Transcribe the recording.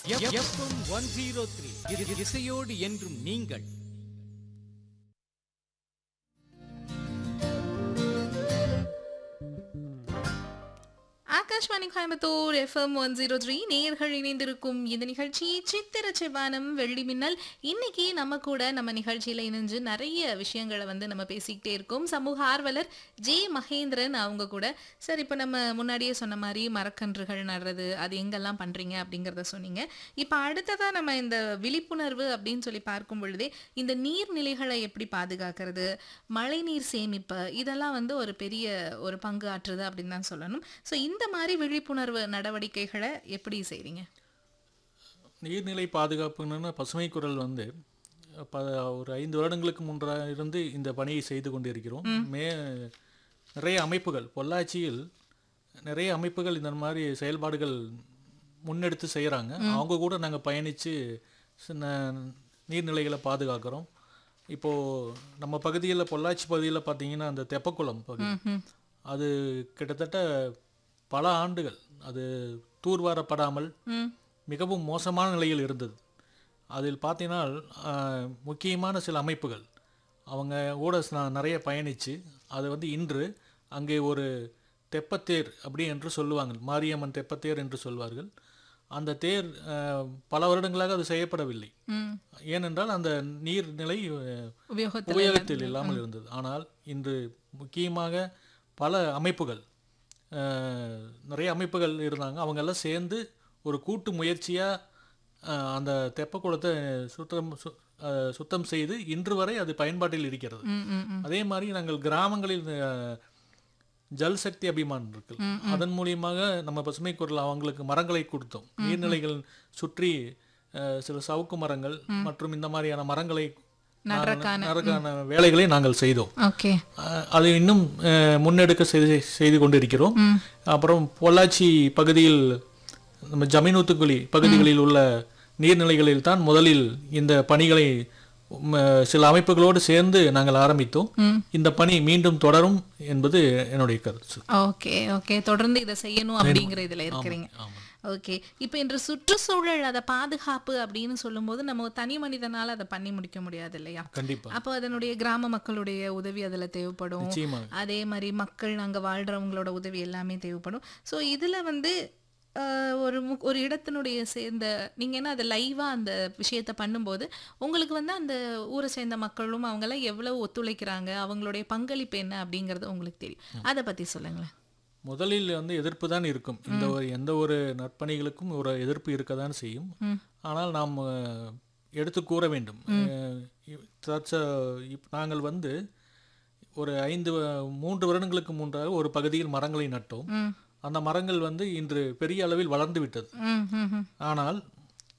FM one zero three இசையோடு என்றும் நீங்கள் Akashvani Coimbatore FM one zero three நேர்கள் இணைந்திருக்கும் இந்த நிகழ்ச்சி சித்திர செவ்வானம் வெள்ளி மின்னல் இன்னைக்கு நம்ம கூட நம்ம நிகழ்ச்சியில இணைஞ்சு நிறைய விஷயங்களை வந்து நம்ம பேசிக்கிட்டே இருக்கோம் சமூக ஆர்வலர் ஜே மகேந்திரன் அவங்க கூட சார் இப்போ நம்ம முன்னாடியே சொன்ன மாதிரி மரக்கன்றுகள் நடுறது அது எங்கெல்லாம் பண்றீங்க அப்படிங்கிறத சொன்னீங்க இப்போ அடுத்ததா நம்ம இந்த விழிப்புணர்வு அப்படின்னு சொல்லி பார்க்கும் பொழுதே இந்த நீர்நிலைகளை எப்படி பாதுகாக்கிறது மழைநீர் சேமிப்பு இதெல்லாம் வந்து ஒரு பெரிய ஒரு பங்கு ஆற்றுது அப்படின்னு தான் சொல்லணும் ஸோ இந்த மாதிரி விழிப்புணர்வு நடவடிக்கைகளை எப்படி செய்றீங்க நீர்நிலை பாதுகாப்புன்னு பசுமை குரல் வந்து ப ஒரு ஐந்து வருடங்களுக்கு முன்றாக இருந்து இந்த பணியை செய்து கொண்டிருக்கிறோம் மே நிறைய அமைப்புகள் பொள்ளாச்சியில் நிறைய அமைப்புகள் இந்த மாதிரி செயல்பாடுகள் முன்னெடுத்து செய்கிறாங்க அவங்க கூட நாங்கள் பயணித்து சின்ன நீர்நிலைகளை பாதுகாக்கிறோம் இப்போது நம்ம பகுதியில் பொள்ளாச்சி பகுதியில் பார்த்தீங்கன்னா அந்த தெப்பக்குளம் பகுதி அது கிட்டத்தட்ட பல ஆண்டுகள் அது தூர்வாரப்படாமல் ம் மிகவும் மோசமான நிலையில் இருந்தது அதில் பார்த்தீங்கன்னா ஆஹ், முக்கியமான சில அமைப்புகள் அவங்க கூட நான் நிறைய பயணித்து அது வந்து இன்று அங்கே ஒரு தெப்பத்தேர் அப்படி என்று சொல்லுவாங்க மாரியம்மன் தெப்பத்தேர் என்று சொல்வார்கள் அந்த தேர் ஆஹ், பல வருடங்களாக அது செய்யப்படவில்லை ம் ஏனென்றால் அந்த நீர்நிலை ஆஹ், உபயோகத்தில் உபயோகத்தில் இல்லாமல் இருந்தது ஆனால் இன்று முக்கியமாக பல அமைப்புகள் அஹ், நிறைய அமைப்புகள் இருந்தாங்க அவங்க எல்லாம் சேர்ந்து ஒரு கூட்டு முயற்சியாக அந்த தெப்பக்குளத்தை சுத்தம் சு- அஹ், சுத்தம் செய்து இன்று வரை அது பயன்பாட்டில் இருக்கிறது ம் ம் ம் அதே மாதிரி நாங்கள் கிராமங்களில் அஹ், ஜல் சக்தி அபிமான் இருக்கு அதன் மூலியமாக நம்ம பசுமை குரல் அவங்களுக்கு மரங்களை கொடுத்தோம் நீர்நிலைகள் சுற்றி அஹ், சில சவுக்கு மரங்கள் மற்றும் இந்த மாதிரியான மரங்களை நடுறக்கான நடுறக்கான வேலைகளை நாங்கள் செய்தோம் ஓகே அஹ், அது இன்னும் அஹ், முன்னெடுக்க செய்து செய்து கொண்டிருக்கிறோம் அப்புறம் பொள்ளாச்சி பகுதியில் நம்ம ஜமீனூத்துக்குழி பகுதிகளில் உள்ள நீர்நிலைகளில் தான் முதலில் இந்த பணிகளை உம், அஹ், சில அமைப்புகளோடு சேர்ந்து நாங்கள் ஆரம்பித்தோம் இந்த பணி மீண்டும் தொடரும் என்பது என்னுடைய கருத்து ஓகே ஓகே தொடர்ந்து இதை செய்யணும் அப்படிங்கிற இதுல இருக்கிறீங்க ஆமாம் ஓகே இப்போ இன்று சுற்றுச்சூழல் அதை பாதுகாப்பு அப்படின்னு சொல்லும்போது நம்ம தனி மனிதனால அதை பண்ணி முடிக்க முடியாது இல்லையா கண்டிப்பா அப்போ அதனுடைய கிராம மக்களுடைய உதவி அதுல தேவைப்படும் நிச்சயமாக அதே மாதிரி மக்கள் அங்க வாழ்றவங்களோட உதவி எல்லாமே தேவைப்படும் ஸோ இதுல வந்து ஆஹ், ஒரு மு- ஒரு இடத்தினுடைய சேர்ந்த நீங்க என்ன அதை லைவா அந்த விஷயத்த பண்ணும்போது உங்களுக்கு வந்து அந்த ஊரை சேர்ந்த மக்களும் அவங்கெல்லாம் எவ்வளவு ஒத்துழைக்கிறாங்க அவங்களுடைய பங்களிப்பு என்ன அப்படிங்கறது உங்களுக்கு தெரியும் அதை பத்தி சொல்லுங்களேன் முதலில் வந்து எதிர்ப்பு தான் இருக்கும் இந்த ஒரு எந்த ஒரு நற்பணிகளுக்கும் ஒரு எதிர்ப்பு இருக்க தான் செய்யும் ம். ஆனால் நாம் அஹ், எடுத்து கூற வேண்டும் அஹ், இ- தற்ச- இப்- நாங்கள் வந்து ஒரு ஐந்து வ- மூன்று வருடங்களுக்கு முன்றாக ஒரு பகுதியில் மரங்களை நட்டோம் ம் அந்த மரங்கள் வந்து இன்று பெரிய அளவில் வளர்ந்து விட்டது ம் ம் ம் ஆனால்